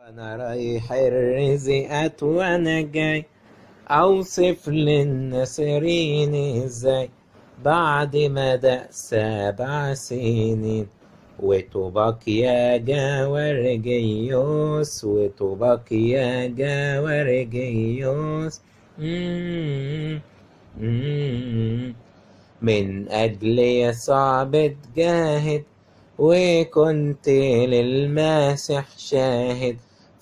أنا رايح الرزقات وأنا جاي أوصف للناصرين إزاي بعد مدى سبع سنين وطوبك يا جاورجيوس وطوبك يا جاورجيوس مم. مم. من أجل يسوع بتجاهد وكنت للماسح شاهد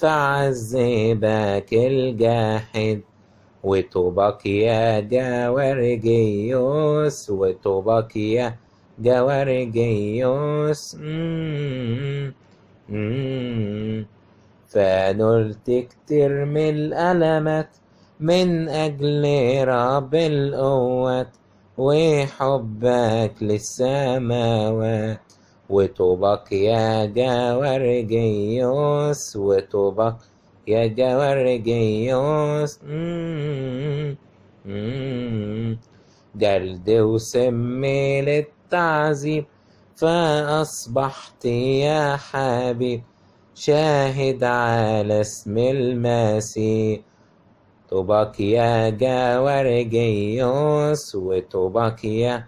فعذبك الجاحد وطوبك يا جاورجيوس وطوبك يا جاورجيوس مم. مم. فنلت كتير من الألمات من أجل رب القوات وحبك للسماوات وطوبك يا جاورجيوس وطوبك يا جاورجيوس مم. مم. جلد وسم للتعذيب فأصبحت يا حبيب شاهد على اسم المسيح طوبك يا جاورجيوس وطوبك يا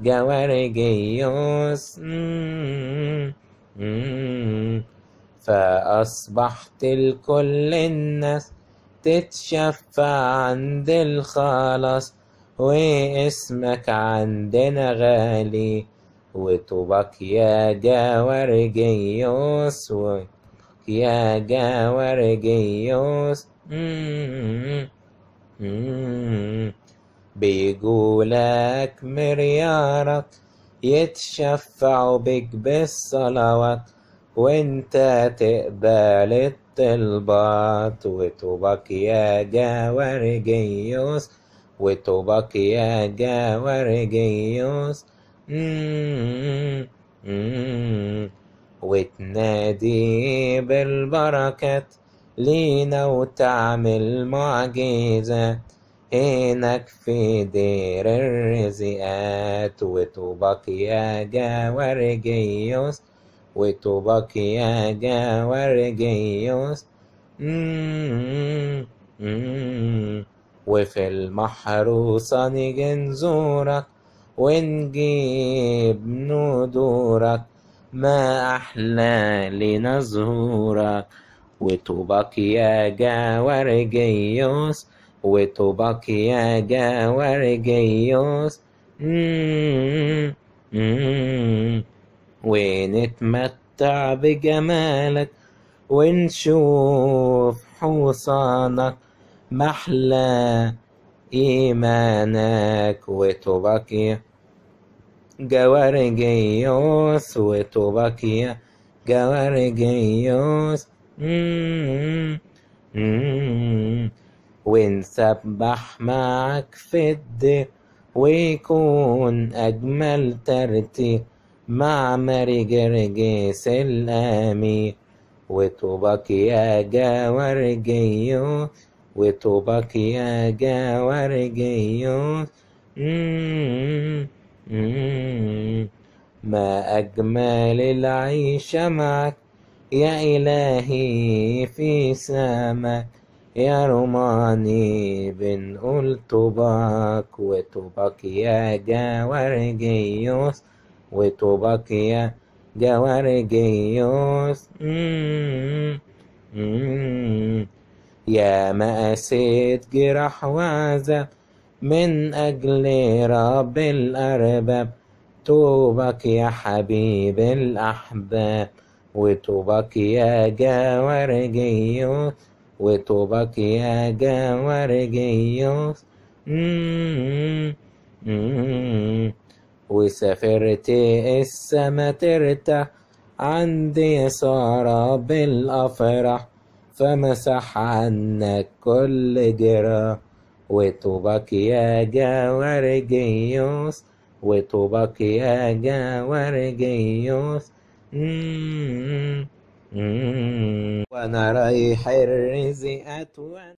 جاورجيوس مم. مم. فأصبحت لكل الناس تتشفع عند الخلاص واسمك عندنا غالي وطوبك يا جاورجيوس يا جاورجيوس مم. مم. بيقولك مريارك يتشفعوا بك بالصلوات وانت تقبل الطلبات وطوبك يا جاورجيوس وطوبك يا جاورجيوس مم. مم. وتنادي بالبركات لينا وتعمل معجزات هناك في دير الرزقات وطوبك يا جاورجيوس وطوبك يا جاورجيوس مم. مم. وفي المحروسة نيجي نزورك ونجيب ندورك ما أحلى لنا ظهورك وطوبك يا جاورجيوس وطوبك يا جاورجيوس مم. مم. ونتمتع بجمالك ونشوف حصانك محلى إيمانك وطوبك يا جوارجيوس وطوبك يا جوارجيوس مم. مم. ونسبح معك في الدير ويكون أجمل ترتيب مع ماري جرجيس الأمير وطوبك يا جاورجيوس وطوبك يا جاورجيوس مم. مم. ما أجمل العيشة معك يا إلهي في سماك يا روماني بنقول طوبك وطوبك يا جاورجيوس وطوبك يا جاورجيوس مم. مم. يا مأساة جراح وعذاب من أجل رب الأرباب طوبك يا حبيب الأحباب وطوبك يا جاورجيوس وطوبك يا جاورجيوس مم. مم. وسافرت السما ترتاح عند يسوع رب الأفراح فمسح عنك كل جراح وطوبك يا جاورجيوس وطوبك يا جاورجيوس مم. مم. وانا رايح الرزقات وانا